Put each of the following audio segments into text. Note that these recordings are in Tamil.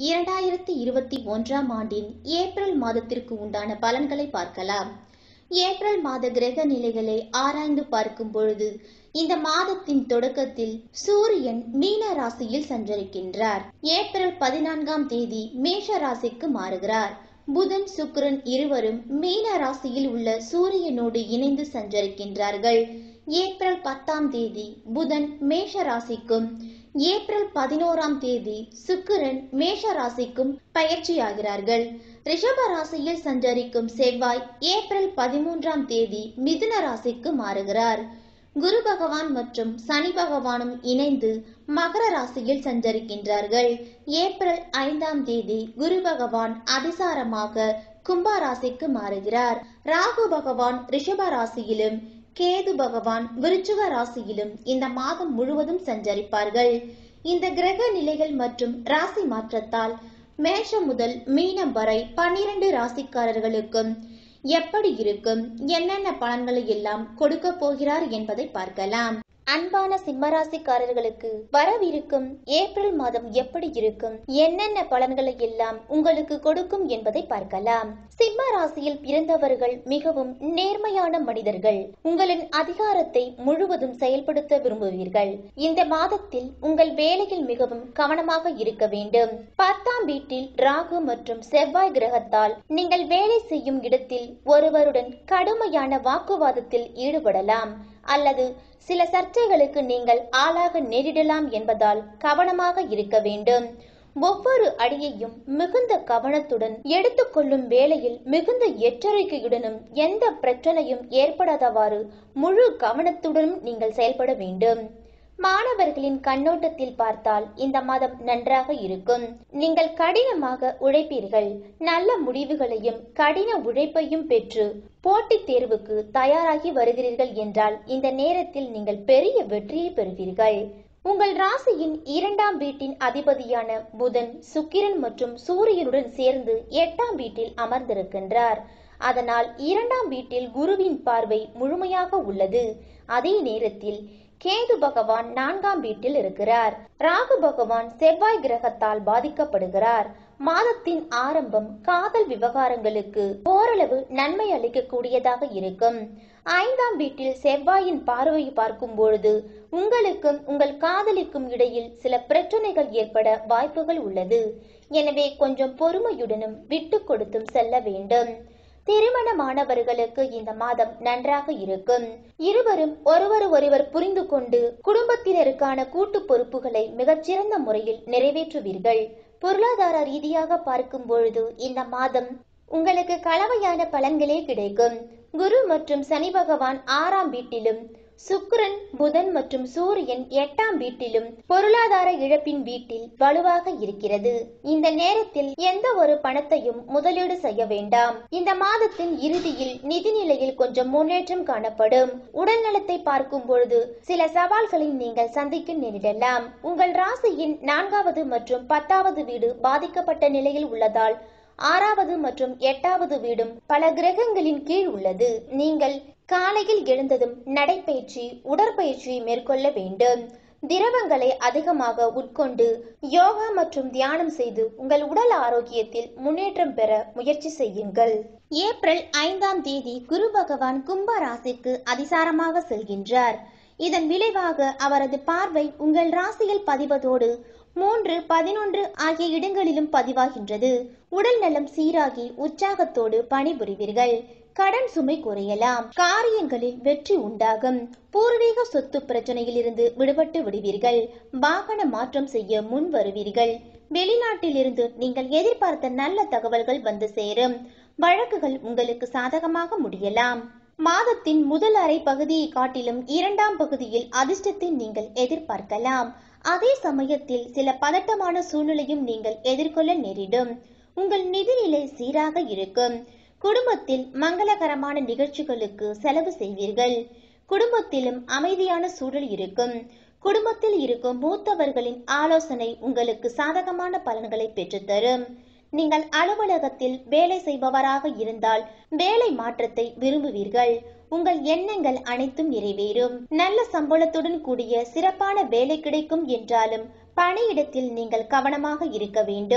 இரண்டாயிரத்தி இருபத்தி ஒன்றாம் ஆண்டின் ஏப்ரல் மாதத்திற்கு உண்டான பலன்களை பார்க்கலாம் ஏப்ரல் மாத கிரக நிலைகளை ஆராய்ந்து பார்க்கும் பொழுது இந்த மாதத்தின் தொடக்கத்தில் சூரியன் மீன ராசியில் சஞ்சரிக்கின்றார் ஏப்ரல் பதினான்காம் தேதி மேஷ ராசிக்கு மாறுகிறார் புதன் சுக்கிரன் இருவரும் மீன ராசியில் உள்ள சூரியனோடு இணைந்து சஞ்சரிக்கின்றார்கள் ஏப்ரல் பத்தாம் தேதி புதன் மேஷ ராசிக்கும் ஏப்ரல் பதினோராம் தேதி சுக்கிரன் மேஷ ராசிக்கும் பயிற்சியாகிறார்கள் ரிஷப ராசியில் சஞ்சரிக்கும் செவ்வாய் ஏப்ரல் பதிமூன்றாம் தேதி மிதுன ராசிக்கு மாறுகிறார் குரு பகவான் மற்றும் சனி பகவானும் இணைந்து மகர ராசியில் சஞ்சரிக்கின்றார்கள் ஏப்ரல் ஐந்தாம் தேதி குரு பகவான் அதிசாரமாக கும்ப ராசிக்கு மாறுகிறார் ராகு பகவான் ரிஷப ராசியிலும் கேது பகவான் விருச்சுக ராசியிலும் இந்த மாதம் முழுவதும் சஞ்சரிப்பார்கள் இந்த கிரக நிலைகள் மற்றும் ராசி மாற்றத்தால் மேஷம் முதல் மீனம் வரை பன்னிரண்டு ராசிக்காரர்களுக்கும் எப்படி இருக்கும் என்னென்ன பலன்களை எல்லாம் கொடுக்க போகிறார் என்பதை பார்க்கலாம் அன்பான சிம்மராசிக்காரர்களுக்கு வரவிருக்கும் ஏப்ரல் மாதம் எப்படி இருக்கும் என்னென்ன பலன்களை எல்லாம் உங்களுக்கு கொடுக்கும் என்பதை பார்க்கலாம் சிம்ம ராசியில் பிறந்தவர்கள் மிகவும் நேர்மையான மனிதர்கள் உங்களின் அதிகாரத்தை முழுவதும் செயல்படுத்த விரும்புவீர்கள் இந்த மாதத்தில் உங்கள் வேலையில் மிகவும் கவனமாக இருக்க வேண்டும் பத்தாம் வீட்டில் ராகு மற்றும் செவ்வாய் கிரகத்தால் நீங்கள் வேலை செய்யும் இடத்தில் ஒருவருடன் கடுமையான வாக்குவாதத்தில் ஈடுபடலாம் அல்லது சில சர்ச்சைகளுக்கு நீங்கள் ஆளாக நேரிடலாம் என்பதால் கவனமாக இருக்க வேண்டும் ஒவ்வொரு அடியையும் மிகுந்த கவனத்துடன் எடுத்துக்கொள்ளும் வேளையில் மிகுந்த எச்சரிக்கையுடனும் எந்த பிரச்சனையும் ஏற்படாதவாறு முழு கவனத்துடனும் நீங்கள் செயல்பட வேண்டும் மாணவர்களின் கண்ணோட்டத்தில் பார்த்தால் இந்த மாதம் நன்றாக இருக்கும் நீங்கள் கடினமாக உழைப்பீர்கள் நல்ல முடிவுகளையும் கடின உழைப்பையும் பெற்று போட்டித் தேர்வுக்கு தயாராகி வருகிறீர்கள் என்றால் இந்த நேரத்தில் நீங்கள் பெரிய வெற்றியை பெறுவீர்கள் உங்கள் ராசியின் இரண்டாம் வீட்டின் அதிபதியான புதன் சுக்கிரன் மற்றும் சூரியனுடன் சேர்ந்து எட்டாம் வீட்டில் அமர்ந்திருக்கின்றார் அதனால் இரண்டாம் வீட்டில் குருவின் பார்வை முழுமையாக உள்ளது அதே நேரத்தில் கேது பகவான் நான்காம் வீட்டில் இருக்கிறார் ராகு பகவான் செவ்வாய் கிரகத்தால் பாதிக்கப்படுகிறார் மாதத்தின் ஆரம்பம் காதல் விவகாரங்களுக்கு ஓரளவு நன்மை அளிக்கக்கூடியதாக இருக்கும் ஐந்தாம் வீட்டில் செவ்வாயின் பார்வையை பார்க்கும் பொழுது உங்களுக்கும் உங்கள் காதலிக்கும் இடையில் சில பிரச்சனைகள் ஏற்பட வாய்ப்புகள் உள்ளது எனவே கொஞ்சம் பொறுமையுடனும் விட்டு கொடுத்தும் செல்ல வேண்டும் திருமணமானவர்களுக்கு இந்த மாதம் நன்றாக இருக்கும் இருவரும் ஒருவர் ஒருவர் புரிந்து கொண்டு குடும்பத்தினருக்கான கூட்டு பொறுப்புகளை மிகச்சிறந்த முறையில் நிறைவேற்றுவீர்கள் பொருளாதார ரீதியாக பார்க்கும் பொழுது இந்த மாதம் உங்களுக்கு கலவையான பலன்களே கிடைக்கும் குரு மற்றும் சனி பகவான் ஆறாம் வீட்டிலும் சுக்கிரன் புதன் மற்றும் சூரியன் எட்டாம் வீட்டிலும் பொருளாதார இழப்பின் வீட்டில் வலுவாக இருக்கிறது இந்த நேரத்தில் எந்த ஒரு பணத்தையும் முதலீடு செய்ய வேண்டாம் இந்த மாதத்தின் இறுதியில் நிதி நிலையில் கொஞ்சம் முன்னேற்றம் காணப்படும் உடல் நலத்தை பார்க்கும் பொழுது சில சவால்களை நீங்கள் சந்திக்க நேரிடலாம் உங்கள் ராசியின் நான்காவது மற்றும் பத்தாவது வீடு பாதிக்கப்பட்ட நிலையில் உள்ளதால் ஆறாவது மற்றும் எட்டாவது வீடும் பல கிரகங்களின் கீழ் உள்ளது நீங்கள் காலையில் எழுந்ததும் நடைப்பயிற்சி உடற்பயிற்சி மேற்கொள்ள வேண்டும் திரவங்களை அதிகமாக உட்கொண்டு யோகா மற்றும் தியானம் செய்து உங்கள் உடல் ஆரோக்கியத்தில் முன்னேற்றம் பெற முயற்சி செய்யுங்கள் ஏப்ரல் ஐந்தாம் தேதி குரு பகவான் கும்ப ராசிக்கு அதிசாரமாக செல்கின்றார் இதன் விளைவாக அவரது பார்வை உங்கள் ராசியில் பதிவதோடு மூன்று பதினொன்று ஆகிய இடங்களிலும் பதிவாகின்றது உடல் நலம் சீராகி உற்சாகத்தோடு பணிபுரிவீர்கள் கடன் சுமை குறையலாம் காரியங்களில் வெற்றி உண்டாகும் பூர்வீக சொத்து பிரச்சனையில் இருந்து விடுபட்டு விடுவீர்கள் வாகன மாற்றம் செய்ய முன் வருவீர்கள் வெளிநாட்டில் இருந்து நீங்கள் எதிர்பார்த்த நல்ல தகவல்கள் வந்து சேரும் வழக்குகள் உங்களுக்கு சாதகமாக முடியலாம் மாதத்தின் முதல் அரை பகுதியை காட்டிலும் இரண்டாம் பகுதியில் அதிர்ஷ்டத்தை நீங்கள் எதிர்பார்க்கலாம் அதே சமயத்தில் சில பதட்டமான சூழ்நிலையும் நீங்கள் எதிர்கொள்ள நேரிடும் உங்கள் நிதிநிலை சீராக இருக்கும் குடும்பத்தில் மங்களகரமான நிகழ்ச்சிகளுக்கு செலவு செய்வீர்கள் குடும்பத்திலும் அமைதியான சூழல் இருக்கும் குடும்பத்தில் இருக்கும் மூத்தவர்களின் ஆலோசனை உங்களுக்கு சாதகமான பலன்களை பெற்றுத்தரும் நீங்கள் அலுவலகத்தில் வேலை செய்பவராக இருந்தால் வேலை மாற்றத்தை விரும்புவீர்கள் உங்கள் எண்ணங்கள் அனைத்தும் நிறைவேறும் நல்ல சம்பளத்துடன் கூடிய சிறப்பான வேலை கிடைக்கும் என்றாலும் பணியிடத்தில் நீங்கள் கவனமாக இருக்க வேண்டும்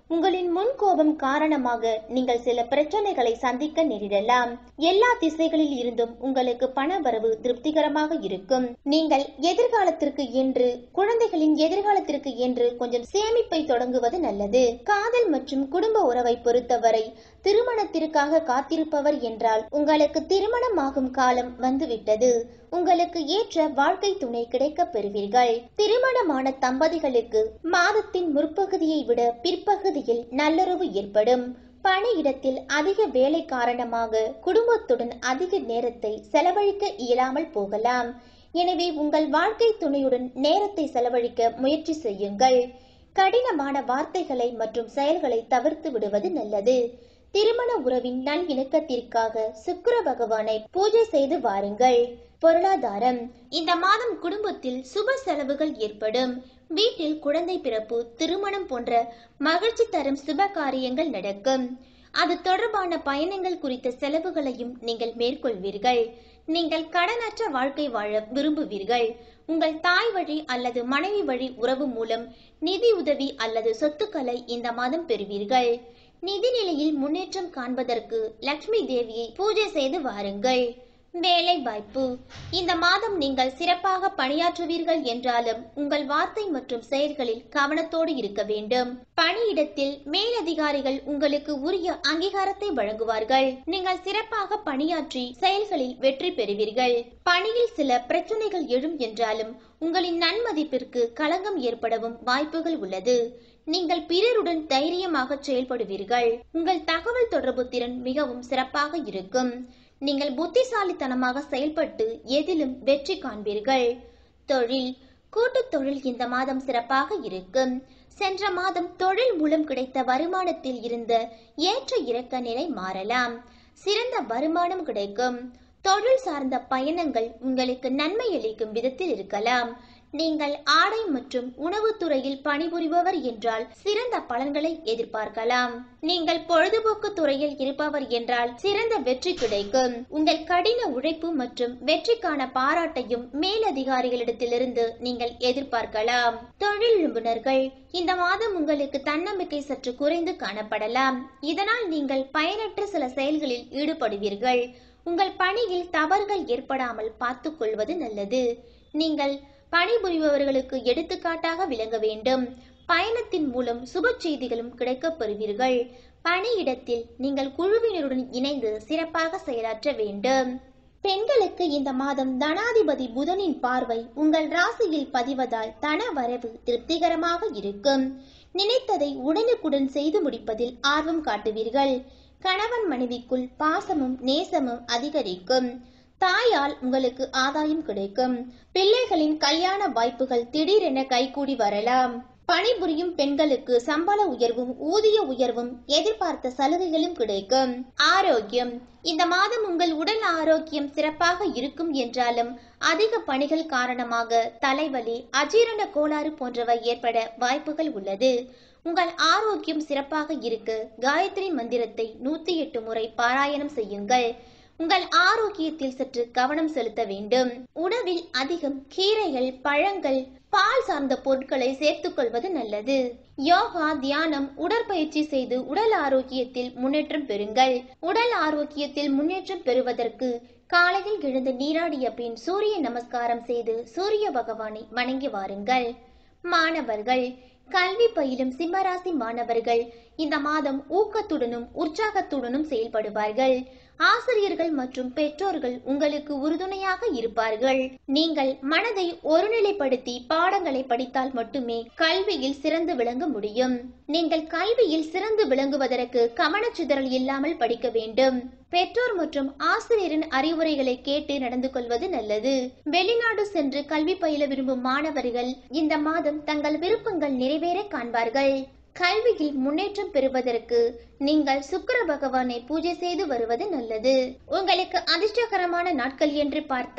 உங்களின் முன்கோபம் காரணமாக நீங்கள் சில பிரச்சனைகளை சந்திக்க நேரிடலாம் எல்லா திசைகளில் இருந்தும் உங்களுக்கு பண வரவு திருப்திகரமாக இருக்கும் நீங்கள் எதிர்காலத்திற்கு என்று குழந்தைகளின் எதிர்காலத்திற்கு என்று கொஞ்சம் சேமிப்பை தொடங்குவது நல்லது காதல் மற்றும் குடும்ப உறவை பொறுத்தவரை திருமணத்திற்காக காத்திருப்பவர் என்றால் உங்களுக்கு திருமணமாகும் காலம் வந்துவிட்டது உங்களுக்கு ஏற்ற வாழ்க்கை துணை கிடைக்கப் பெறுவீர்கள் திருமணமான தம்பதிகளுக்கு மாதத்தின் முற்பகுதியை விட பிற்பகுதியில் நல்லுறவு ஏற்படும் பணியிடத்தில் அதிக வேலை காரணமாக குடும்பத்துடன் அதிக நேரத்தை செலவழிக்க இயலாமல் போகலாம் எனவே உங்கள் வாழ்க்கை துணையுடன் நேரத்தை செலவழிக்க முயற்சி செய்யுங்கள் கடினமான வார்த்தைகளை மற்றும் செயல்களை தவிர்த்து விடுவது நல்லது திருமண உறவின் நல் இணக்கத்திற்காக சுக்கிர பகவானை பூஜை செய்து வாருங்கள் பொருளாதாரம் இந்த மாதம் குடும்பத்தில் சுப செலவுகள் ஏற்படும் வீட்டில் குழந்தை பிறப்பு திருமணம் போன்ற மகிழ்ச்சி தரும் சுப காரியங்கள் நடக்கும் அது தொடர்பான பயணங்கள் குறித்த செலவுகளையும் நீங்கள் மேற்கொள்வீர்கள் நீங்கள் கடனற்ற வாழ்க்கை வாழ விரும்புவீர்கள் உங்கள் தாய் வழி அல்லது மனைவி வழி உறவு மூலம் நிதி உதவி அல்லது சொத்துக்களை இந்த மாதம் பெறுவீர்கள் நிதி நிலையில் முன்னேற்றம் காண்பதற்கு லட்சுமி தேவியை பூஜை செய்து வாருங்கள் வேலை வாய்ப்பு இந்த மாதம் நீங்கள் சிறப்பாக பணியாற்றுவீர்கள் என்றாலும் உங்கள் வார்த்தை மற்றும் செயல்களில் கவனத்தோடு இருக்க வேண்டும் பணியிடத்தில் மேலதிகாரிகள் உங்களுக்கு உரிய அங்கீகாரத்தை வழங்குவார்கள் நீங்கள் சிறப்பாக பணியாற்றி செயல்களில் வெற்றி பெறுவீர்கள் பணியில் சில பிரச்சனைகள் எழும் என்றாலும் உங்களின் நன்மதிப்பிற்கு களங்கம் ஏற்படவும் வாய்ப்புகள் உள்ளது நீங்கள் பிறருடன் தைரியமாக செயல்படுவீர்கள் உங்கள் தகவல் தொடர்பு திறன் மிகவும் சிறப்பாக இருக்கும் நீங்கள் புத்திசாலித்தனமாக செயல்பட்டு எதிலும் வெற்றி காண்பீர்கள் தொழில் கூட்டுத் தொழில் இந்த மாதம் சிறப்பாக இருக்கும் சென்ற மாதம் தொழில் மூலம் கிடைத்த வருமானத்தில் இருந்த ஏற்ற இறக்க நிலை மாறலாம் சிறந்த வருமானம் கிடைக்கும் தொழில் சார்ந்த பயணங்கள் உங்களுக்கு நன்மை அளிக்கும் விதத்தில் இருக்கலாம் நீங்கள் ஆடை மற்றும் உணவுத் துறையில் பணிபுரிபவர் என்றால் சிறந்த பலன்களை எதிர்பார்க்கலாம் நீங்கள் பொழுதுபோக்கு துறையில் இருப்பவர் என்றால் சிறந்த வெற்றி கிடைக்கும் உங்கள் கடின உழைப்பு மற்றும் வெற்றிக்கான பாராட்டையும் மேலதிகாரிகளிடத்திலிருந்து நீங்கள் எதிர்பார்க்கலாம் தொழில் நிபுணர்கள் இந்த மாதம் உங்களுக்கு தன்னம்பிக்கை சற்று குறைந்து காணப்படலாம் இதனால் நீங்கள் பயனற்ற சில செயல்களில் ஈடுபடுவீர்கள் உங்கள் பணியில் தவறுகள் ஏற்படாமல் பார்த்துக் கொள்வது நல்லது நீங்கள் பணிபுரிபவர்களுக்கு எடுத்துக்காட்டாக விளங்க வேண்டும் பயணத்தின் மூலம் சுப செய்திகளும் கிடைக்கப் பெறுவீர்கள் பணியிடத்தில் நீங்கள் குழுவினருடன் இணைந்து சிறப்பாக செயலாற்ற வேண்டும் பெண்களுக்கு இந்த மாதம் தனாதிபதி புதனின் பார்வை உங்கள் ராசியில் பதிவதால் தன வரவு திருப்திகரமாக இருக்கும் நினைத்ததை உடனுக்குடன் செய்து முடிப்பதில் ஆர்வம் காட்டுவீர்கள் கணவன் மனைவிக்குள் பாசமும் நேசமும் அதிகரிக்கும் தாயால் உங்களுக்கு ஆதாயம் கிடைக்கும் பிள்ளைகளின் கல்யாண வாய்ப்புகள் திடீரென கைகூடி வரலாம் பணிபுரியும் பெண்களுக்கு சம்பள உயர்வும் ஊதிய உயர்வும் எதிர்பார்த்த சலுகைகளும் கிடைக்கும் ஆரோக்கியம் இந்த மாதம் உங்கள் உடல் ஆரோக்கியம் சிறப்பாக இருக்கும் என்றாலும் அதிக பணிகள் காரணமாக தலைவலி அஜீரண கோளாறு போன்றவை ஏற்பட வாய்ப்புகள் உள்ளது உங்கள் ஆரோக்கியம் சிறப்பாக இருக்க காயத்ரி மந்திரத்தை நூத்தி எட்டு முறை பாராயணம் செய்யுங்கள் உங்கள் ஆரோக்கியத்தில் சற்று கவனம் செலுத்த வேண்டும் உணவில் அதிகம் கீரைகள் பழங்கள் பால் சார்ந்த பொருட்களை சேர்த்துக் கொள்வது நல்லது யோகா தியானம் உடற்பயிற்சி செய்து உடல் ஆரோக்கியத்தில் முன்னேற்றம் பெறுங்கள் உடல் ஆரோக்கியத்தில் முன்னேற்றம் பெறுவதற்கு காலையில் எழுந்து நீராடிய பின் சூரிய நமஸ்காரம் செய்து சூரிய பகவானை வணங்கி வாருங்கள் மாணவர்கள் கல்வி பயிலும் சிம்மராசி மாணவர்கள் இந்த மாதம் ஊக்கத்துடனும் உற்சாகத்துடனும் செயல்படுவார்கள் ஆசிரியர்கள் மற்றும் பெற்றோர்கள் உங்களுக்கு உறுதுணையாக இருப்பார்கள் நீங்கள் மனதை ஒருநிலைப்படுத்தி பாடங்களை படித்தால் மட்டுமே கல்வியில் சிறந்து விளங்க முடியும் நீங்கள் கல்வியில் சிறந்து விளங்குவதற்கு கவனச்சிதறல் இல்லாமல் படிக்க வேண்டும் பெற்றோர் மற்றும் ஆசிரியரின் அறிவுரைகளை கேட்டு நடந்து கொள்வது நல்லது வெளிநாடு சென்று கல்வி பயில விரும்பும் மாணவர்கள் இந்த மாதம் தங்கள் விருப்பங்கள் நிறைவேற காண்பார்கள் கல்வியில் முன்னேற்றம் பெறுவதற்கு நீங்கள் சுக்கிர பகவானை பூஜை செய்து வருவது நல்லது உங்களுக்கு அதிர்ஷ்டகரமான நாட்கள் என்று பார்த்தால்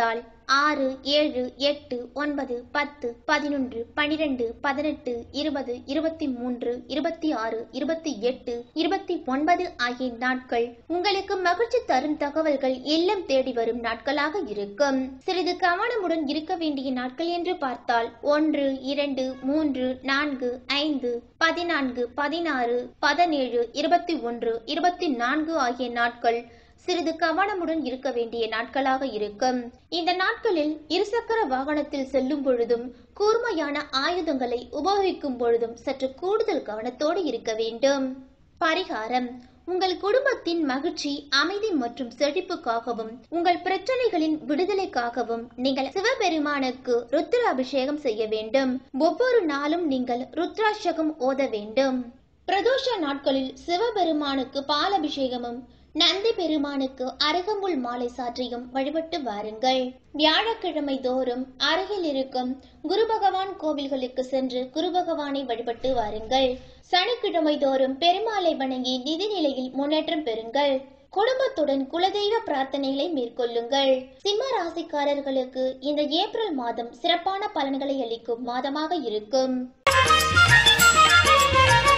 ஆறு ஏழு எட்டு ஒன்பது பத்து பதினொன்று பனிரெண்டு பதினெட்டு இருபது இருபத்தி மூன்று இருபத்தி ஆறு இருபத்தி எட்டு இருபத்தி ஒன்பது ஆகிய நாட்கள் உங்களுக்கு மகிழ்ச்சி தரும் தகவல்கள் இல்லம் தேடி வரும் நாட்களாக இருக்கும் சிறிது கவனமுடன் இருக்க வேண்டிய நாட்கள் என்று பார்த்தால் ஒன்று இரண்டு மூன்று நான்கு ஐந்து பதினான்கு பதினாறு பதினேழு இருபத்தி ஒன்று இருபத்தி நான்கு ஆகிய நாட்கள் சிறிது கவனமுடன் இருக்க வேண்டிய நாட்களாக இருக்கும் இந்த நாட்களில் இருசக்கர வாகனத்தில் செல்லும் பொழுதும் கூர்மையான ஆயுதங்களை உபயோகிக்கும் பொழுதும் சற்று கூடுதல் கவனத்தோடு இருக்க வேண்டும் பரிகாரம் உங்கள் குடும்பத்தின் மகிழ்ச்சி அமைதி மற்றும் செழிப்புக்காகவும் உங்கள் பிரச்சனைகளின் விடுதலைக்காகவும் நீங்கள் சிவபெருமானுக்கு ருத்ர அபிஷேகம் செய்ய வேண்டும் ஒவ்வொரு நாளும் நீங்கள் ருத்ராட்சகம் ஓத வேண்டும் பிரதோஷ நாட்களில் சிவபெருமானுக்கு பாலபிஷேகமும் நந்தி பெருமானுக்கு அருகம்புல் மாலை சாற்றியும் வழிபட்டு வாருங்கள் வியாழக்கிழமை தோறும் அருகில் இருக்கும் குரு பகவான் கோவில்களுக்கு சென்று குரு பகவானை வழிபட்டு வாருங்கள் சனிக்கிழமை தோறும் பெருமாளை வணங்கி நிதி நிலையில் முன்னேற்றம் பெறுங்கள் குடும்பத்துடன் குலதெய்வ பிரார்த்தனைகளை மேற்கொள்ளுங்கள் சிம்ம ராசிக்காரர்களுக்கு இந்த ஏப்ரல் மாதம் சிறப்பான பலன்களை அளிக்கும் மாதமாக இருக்கும்